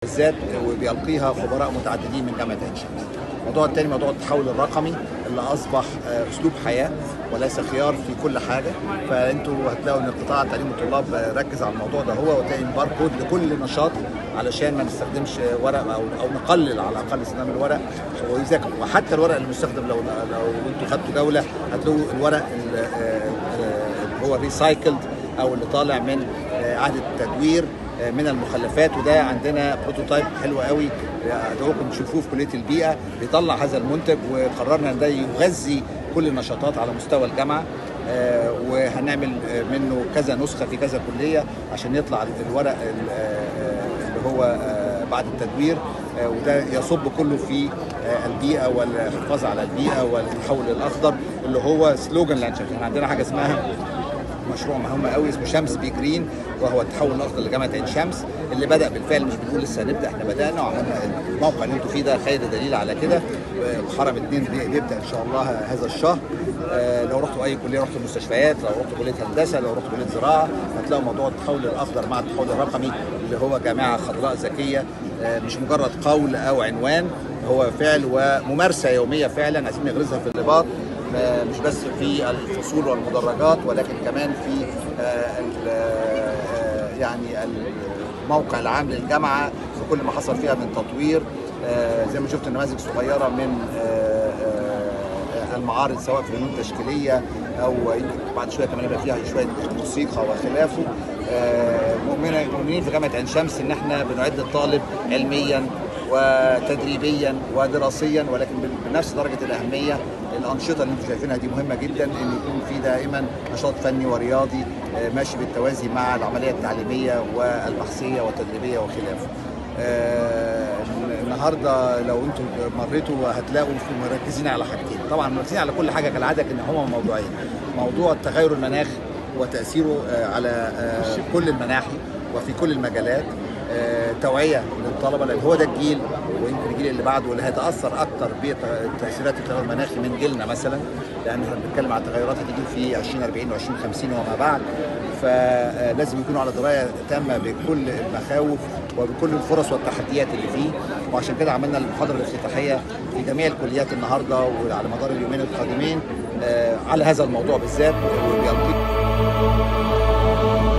بالذات وبيلقيها خبراء متعددين من جامعه عين شمس. الموضوع الثاني موضوع التحول الرقمي اللي اصبح اسلوب حياه وليس خيار في كل حاجه فانتوا هتلاقوا ان قطاع التعليم والطلاب ركز على الموضوع ده هو وتلاقي باركود لكل نشاط علشان ما نستخدمش ورق او او نقلل على الاقل استخدام الورق ويذاكر وحتى الورق المستخدم لو لو انتوا خدتوا جوله هتلاقوا الورق اللي هو ريسايكلد او اللي طالع من اعاده تدوير من المخلفات وده عندنا بروتوتايب حلو قوي ادعوكم تشوفوه في كليه البيئه بيطلع هذا المنتج وقررنا ان ده يغذي كل النشاطات على مستوى الجامعه وهنعمل منه كذا نسخه في كذا كليه عشان يطلع الورق اللي هو بعد التدوير وده يصب كله في البيئه والحفاظ على البيئه والتحول الاخضر اللي هو سلوجان لانشافت احنا عندنا حاجه اسمها مشروع مهم قوي اسمه شمس بي جرين وهو التحول الاخضر لجامعه عين شمس اللي بدا بالفعل مش بنقول لسه هنبدا احنا بدانا وعملنا الموقع اللي انتوا فيه ده خير دليل على كده حرم اثنين بيبدا ان شاء الله هذا الشهر لو رحتوا اي كليه رحتوا المستشفيات لو رحتوا كليه هندسه لو رحتوا كليه زراعه هتلاقوا موضوع التحول الاخضر مع التحول الرقمي اللي هو جامعه خضراء ذكيه مش مجرد قول او عنوان هو فعل وممارسه يوميه فعلا عايزين نغرزها في اللباط مش بس في الفصول والمدرجات ولكن كمان في يعني الموقع العام للجامعه في كل ما حصل فيها من تطوير زي ما شفت نماذج صغيره من المعارض سواء في فنون تشكيليه او يمكن بعد شويه كمان يبقى فيها شويه موسيقى وخلافه مؤمنين في جامعه عين شمس ان احنا بنعد الطالب علميا وتدريبيا ودراسيا ولكن بنفس درجه الاهميه الانشطه اللي انتم شايفينها دي مهمه جدا ان يكون في دائما نشاط فني ورياضي ماشي بالتوازي مع العمليه التعليميه والبحثيه والتدريبيه وخلافه. النهارده لو انتم مريتوا هتلاقوا مركزين على حاجتين، طبعا مركزين على كل حاجه كالعاده ان هما موضوعين. موضوع التغير المناخي وتاثيره على كل المناحي وفي كل المجالات توعيه للطلبه لان هو ده الجيل ويمكن الجيل اللي بعده اللي هيتاثر اكتر بتاثيرات التغير المناخي من جيلنا مثلا لان احنا بنتكلم على التغيرات هتيجي في 2040 و2050 وما بعد فلازم يكونوا على درايه تامه بكل المخاوف وبكل الفرص والتحديات اللي فيه وعشان كده عملنا المحاضره الافتتاحيه في جميع الكليات النهارده وعلى مدار اليومين القادمين على هذا الموضوع بالذات وبيلقي